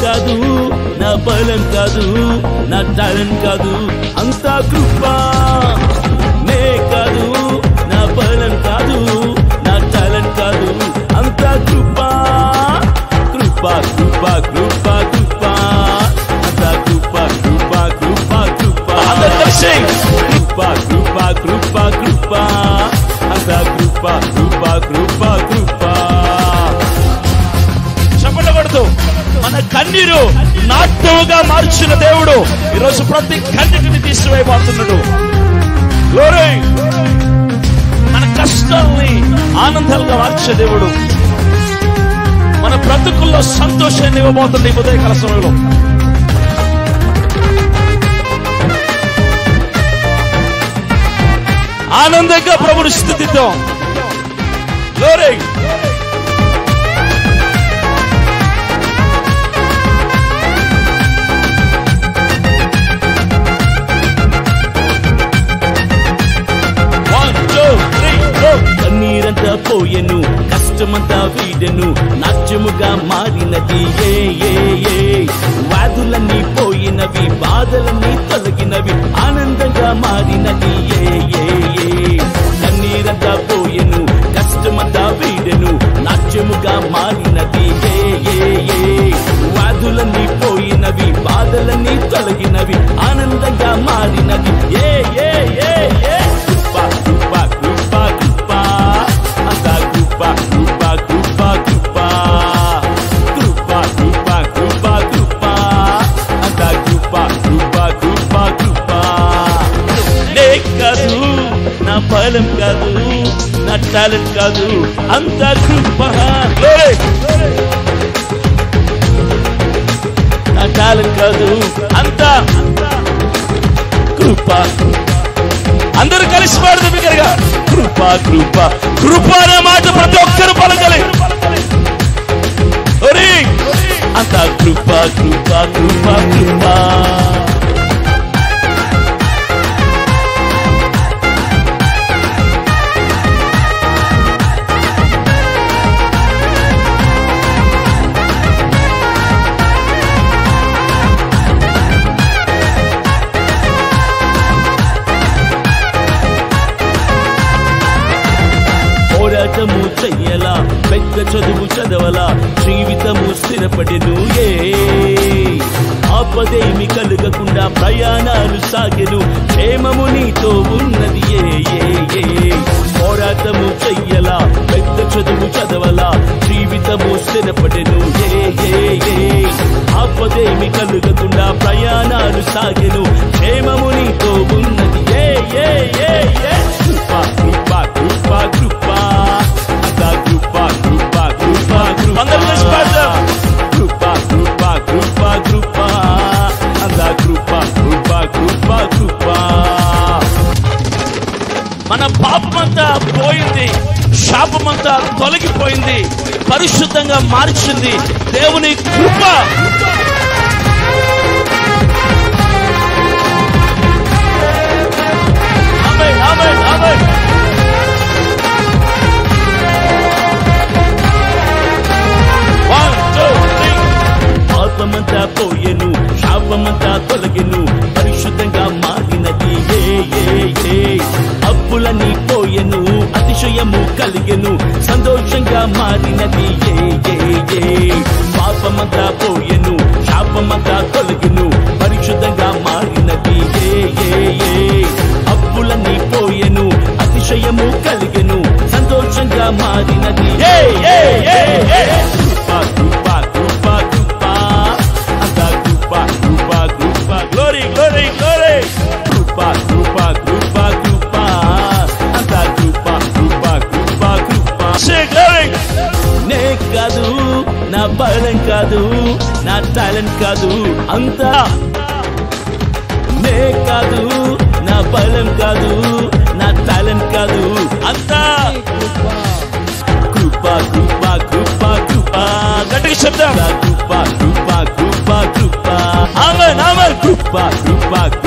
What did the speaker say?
కాదు నా బలం కాదు నా టాలెంట్ కాదు అంతా కృప నే కాదు నా బలం కాదు నా టాలెంట్ కాదు అంతా కృప కృప కృప కృప కృప అంతా కృప కృప కృప కృప అందరూ కలిసి కృప కృప కృప కృప అంతా కృప కృప కృప కృప చప్పట్లు కొడుతూ మన కన్నీరు నాట్యముగా మార్చిన దేవుడు ఈరోజు ప్రతి కన్నిటిని తీసివేయబోతున్నాడు Glory! మన కష్టాల్ని ఆనందాలుగా మార్చే దేవుడు మన బ్రతుకుల్లో సంతోషాన్ని ఇవ్వబోతుంది ఈ ఉదయకాల సమయంలో ఆనందంగా ప్రభుని స్థుతిద్దాం Glory! One, two, three, go! కన్నీరంతా పోయెను కష్టమంతా వీడెను నాట్యముగా మారినది ఏ ఏ ఏ వ్యాధులన్నీ పోయినవి బాధలన్నీ తొలగినవి ఆనందంగా మారినది ఏ ఏ ఏ కన్నీరంతా పోయెను కష్టమంతా వీడెను నాట్యముగా మారినది ఏ ఏ ఏ వ్యాధులన్నీ పోయినవి బాధలన్నీ తొలగినవి ఆనందంగా మారినది ఏ ఏ ఏ ఏ కృప కృప కృప కృప అంతా కృప కృప కృప కృప కృప కృప కృప కృప అంతా కృప కృప కృప కృప నే కాదు నా బలం కాదు నా టాలెంట్ కాదు అంతా కృప Glory! నా టాలెంట్ కాదు అంతా కృప అందరూ కలిసి పాడుతూ బిగ్గరగా కృప కృప కృప అనే మాట ప్రతి ఒక్కరు పలకలి ఒరేయ్! అంత కృప కృప కృప కృప పోరాటము చెయ్యలా పెద్ద చదువు చదవలా జీవితము స్థిరపడెను ఏ ఆపదేమి కలుగకుండా ప్రయాణాలు సాగెను క్షేమము నీతో ఉన్నది ఏ ఏ ఏ పోరాటము చెయ్యలా పెద్ద చదువు చదవలా జీవితము స్థిరపడెను ఏ ఏ ఏ ఆపదేమి కలుగకుండా ప్రయాణాలు సాగెను క్షేమము నీతో ఉన్నది ఏ ఏ ఏ ఏ కృప కృప కృప కృప అంతా కృప కృప కృప కృప అందరూ కలిసి పాడదాం. కృప కృప కృప కృప అంతా కృప కృప కృప కృప మన పాపమంతా పోయింది శాపమంతా తొలగిపోయింది పరిశుద్ధంగా మార్చింది దేవుని కృప ఆమేన్, ఆమేన్, ఆమేన్. One, two, three. పాపమంతా పోయెను శాపమంతా తొలగెను పరిశుద్ధంగా మారినది ఏ ఏ ఏ అప్పులన్నీ పోయెను అతిశయము కలిగెను సంతోషంగా మారినది ఏ ఏ ఏ పాపమంతా పోయెను శాపమంతా తొలగెను పరిశుద్ధంగా మారినది ఏ ఏ ఏ అప్పులన్నీ పోయెను అతిశయము కలిగెను సంతోషంగా మారినది ఏ ఏ ఏ ఏ కృప కృప కృప కృప అంతా కృప కృప కృప Glory, glory, glory. కృప కృప కృప కృప అంతా కృప కృప కృప కృప Say glory. నే కాదు నా బలం కాదు నా టాలెంట్ కాదు అంతా నే కాదు నా బలం కాదు నా టాలెంట్ కాదు అంతా కృప కృప కృప కృప గట్టిగా చెప్తాం కృప కృప కృప కృప ఆమెన్ ఆమెన్ కృప కృప